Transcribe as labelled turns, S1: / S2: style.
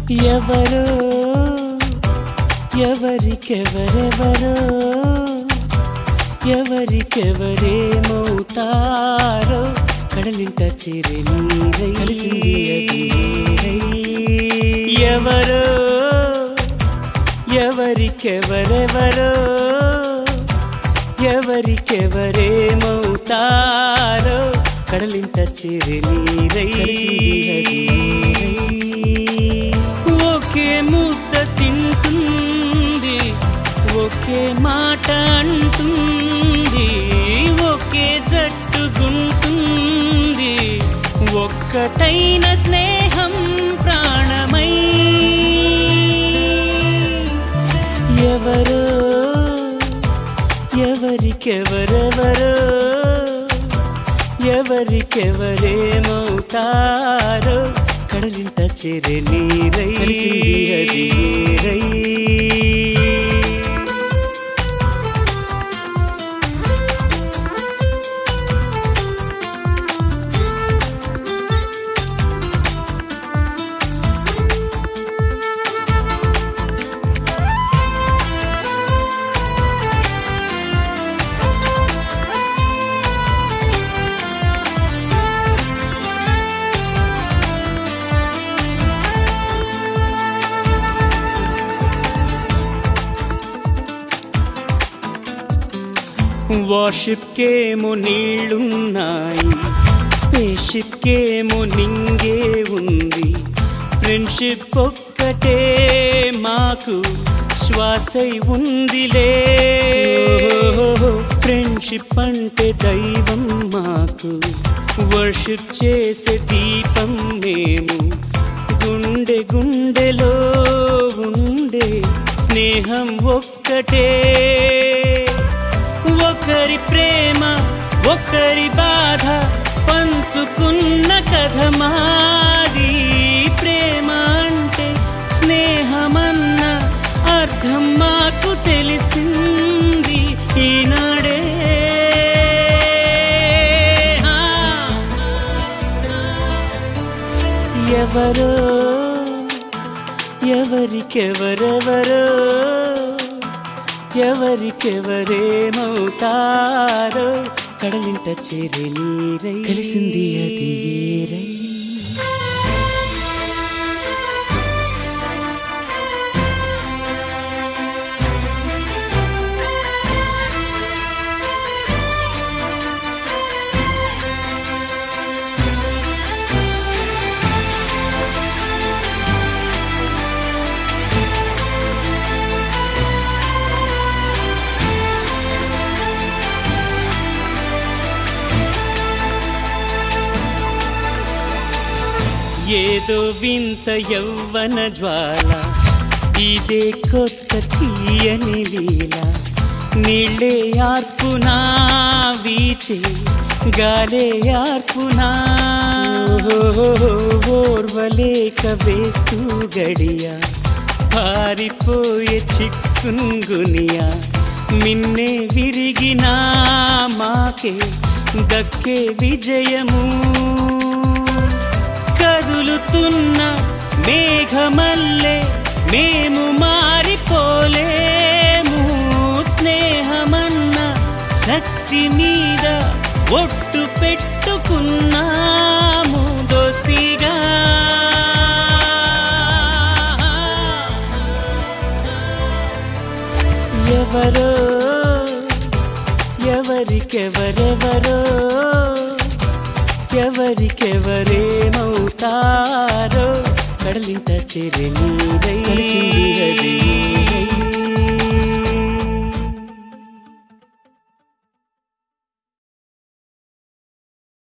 S1: ఎవరో ఎవరికెవరెవరో ఎవరికెవరేమవుతారో కడలింట చేరే నీరై కలిసింది అది నీరై. ఎవరో ఎవరికెవరెవరో ఎవరికెవరేమవుతారో కడలింట చేరే నీరై ఒకే ముద్ద తింటుంది ఒకే మాట అంటుంది ఒకే జట్టుగుంటుంది ఒక్కటైన స్నేహం ప్రాణమై ఎవరో ఎవరికెవరెవరో ఎవరికెవరేమవుతారో కడలింట చేరే నీరై కలిసింది అది నీరై. వార్షిప్ కేమో నీళ్లున్నాయి స్పేషిప్ కేమో నింగే ఉంది ఫ్రెండ్షిప్ ఒక్కటే మాకు శ్వాసై ఉందిలే ఫ్రెండ్షిప్ అంటే దైవం మాకు వర్షిప్ చేసే దీపం మేము గుండె గుండెలో ఉండే స్నేహం ఒక్కటే ఒకరి ప్రేమ ఒకరి బాధ పంచుకున్న కథ మాది ప్రేమ అంటే స్నేహమన్న అర్థం మాకు తెలిసింది ఈనాడే ఆ. ఎవరో ఎవరికెవరెవరో ఎవరికెవరేమవుతారో కడలింట చేరే నీరై కలిసింది అది ఏరై ఏదో వింత యౌవన జ్వాల ఇదే కొత్త తీయని లీల నీళ్ళే ఆర్పునా వీచే గాలే ఆర్పునా ఓర్వలేక వేస్తూ గడియ పారిపోయే చిక్కుంగునియా మిన్నే విరిగినా మాకే దక్కే విజయము కదులుతున్న మేఘమల్లే మేము మారిపోలేము స్నేహమన్న శక్తి మీద ఒట్టు పెట్టుకున్నాము దోస్తిగా ఎవరో ఎవరికెవరెవరో ఎవరికెవరేమవుతారో కడలింట చెరి నీరై కలిసింది అది నీరై.